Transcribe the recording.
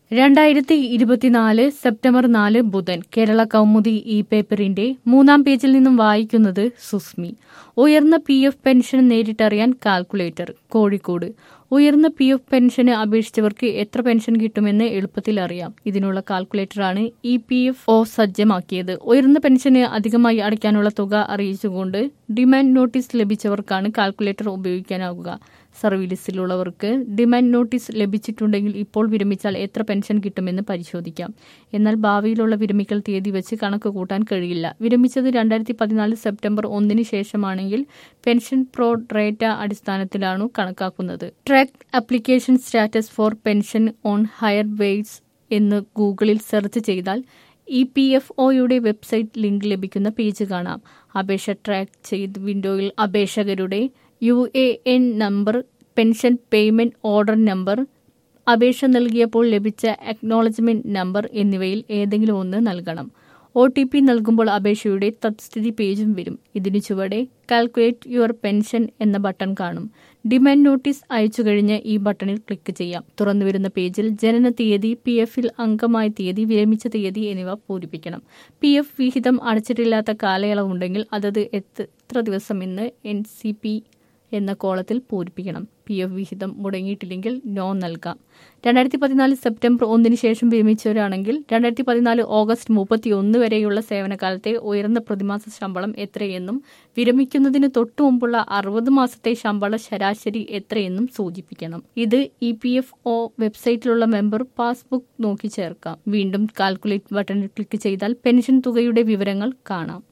രണ്ടായിരത്തി ഇരുപത്തിനാല് സെപ്റ്റംബർ നാല് ബുധൻ കേരള കൗമുദി ഇ പേപ്പറിന്റെ മൂന്നാം പേജിൽ നിന്നും വായിക്കുന്നത് സുസ്മി ഉയർന്ന പി എഫ് പെൻഷൻ നേരിട്ടറിയാൻ കാൽക്കുലേറ്റർ കോഴിക്കോട് ഉയർന്ന പി എഫ് പെൻഷന് അപേക്ഷിച്ചവർക്ക് എത്ര പെൻഷൻ കിട്ടുമെന്ന് എളുപ്പത്തിൽ അറിയാം ഇതിനുള്ള കാൽക്കുലേറ്ററാണ് ഇ പി എഫ് ഒ സജ്ജമാക്കിയത് ഉയർന്ന പെൻഷന് അധികമായി അടയ്ക്കാനുള്ള തുക അറിയിച്ചുകൊണ്ട് ഡിമാൻഡ് നോട്ടീസ് ലഭിച്ചവർക്കാണ് കാൽക്കുലേറ്റർ ഉപയോഗിക്കാനാവുക സർവീസിലുള്ളവർക്ക് ഡിമാൻഡ് നോട്ടീസ് ലഭിച്ചിട്ടുണ്ടെങ്കിൽ ഇപ്പോൾ വിരമിച്ചാൽ എത്ര പെൻഷൻ കിട്ടുമെന്ന് പരിശോധിക്കാം എന്നാൽ ഭാവിയിലുള്ള വിരമിക്കൽ തീയതി വെച്ച് കണക്ക് കൂട്ടാൻ കഴിയില്ല വിരമിച്ചത് രണ്ടായിരത്തി പതിനാല് സെപ്റ്റംബർ ഒന്നിന് ശേഷമാണെങ്കിൽ പെൻഷൻ പ്രോ റേറ്റ അടിസ്ഥാനത്തിലാണ് കണക്കാക്കുന്നത് track application status for pension on higher wages എന്ന് ഗൂഗിളിൽ സെർച്ച് ചെയ്താൽ ഇ പി എഫ് ഒയുടെ വെബ്സൈറ്റ് ലിങ്ക് ലഭിക്കുന്ന പേജ് കാണാം അപേക്ഷ ട്രാക്ക് ചെയ്ത് വിൻഡോയിൽ അപേക്ഷകരുടെ U A N number pension payment order number അപേക്ഷ നൽകിയപ്പോൾ ലഭിച്ച അക്നോളജ്മെന്റ് നമ്പർ എന്നിവയിൽ ഏതെങ്കിലും ഒന്ന് നൽകണം ഒ ടി പി നൽകുമ്പോൾ അപേക്ഷയുടെ തത്സ്ഥിതി പേജും വരും ഇതിനു ചുവടെ കാൽക്കുലേറ്റ് യുവർ പെൻഷൻ എന്ന ബട്ടൺ കാണും ഡിമാൻഡ് നോട്ടീസ് അയച്ചു കഴിഞ്ഞ് ഈ ബട്ടണിൽ ക്ലിക്ക് ചെയ്യാം തുറന്നുവരുന്ന പേജിൽ ജനന തീയതി പി എഫിൽ അംഗമായ തീയതി വിരമിച്ച തീയതി എന്നിവ പൂരിപ്പിക്കണം പി എഫ് വിഹിതം അടച്ചിട്ടില്ലാത്ത കാലയളവുണ്ടെങ്കിൽ അതത് എത്ര ദിവസം എന്ന് എൻ സി പി എന്ന കോളത്തിൽ പൂരിപ്പിക്കണം പി എഫ് വിഹിതം മുടങ്ങിയിട്ടില്ലെങ്കിൽ നോ നൽകാം രണ്ടായിരത്തി പതിനാല് സെപ്റ്റംബർ ഒന്നിന് ശേഷം വിരമിച്ചവരാണെങ്കിൽ രണ്ടായിരത്തി പതിനാല് ഓഗസ്റ്റ് മുപ്പത്തി ഒന്ന് വരെയുള്ള സേവനകാലത്തെ ഉയർന്ന പ്രതിമാസ ശമ്പളം എത്രയെന്നും വിരമിക്കുന്നതിന് തൊട്ടു മുമ്പുള്ള അറുപത് മാസത്തെ ശമ്പള ശരാശരി എത്രയെന്നും സൂചിപ്പിക്കണം ഇത് ഇ പി എഫ് ഒ വെബ്സൈറ്റിലുള്ള മെമ്പർ പാസ്ബുക്ക് നോക്കി ചേർക്കാം വീണ്ടും കാൽക്കുലേറ്റ് ബട്ടണിൽ ക്ലിക്ക് ചെയ്താൽ പെൻഷൻ തുകയുടെ വിവരങ്ങൾ കാണാം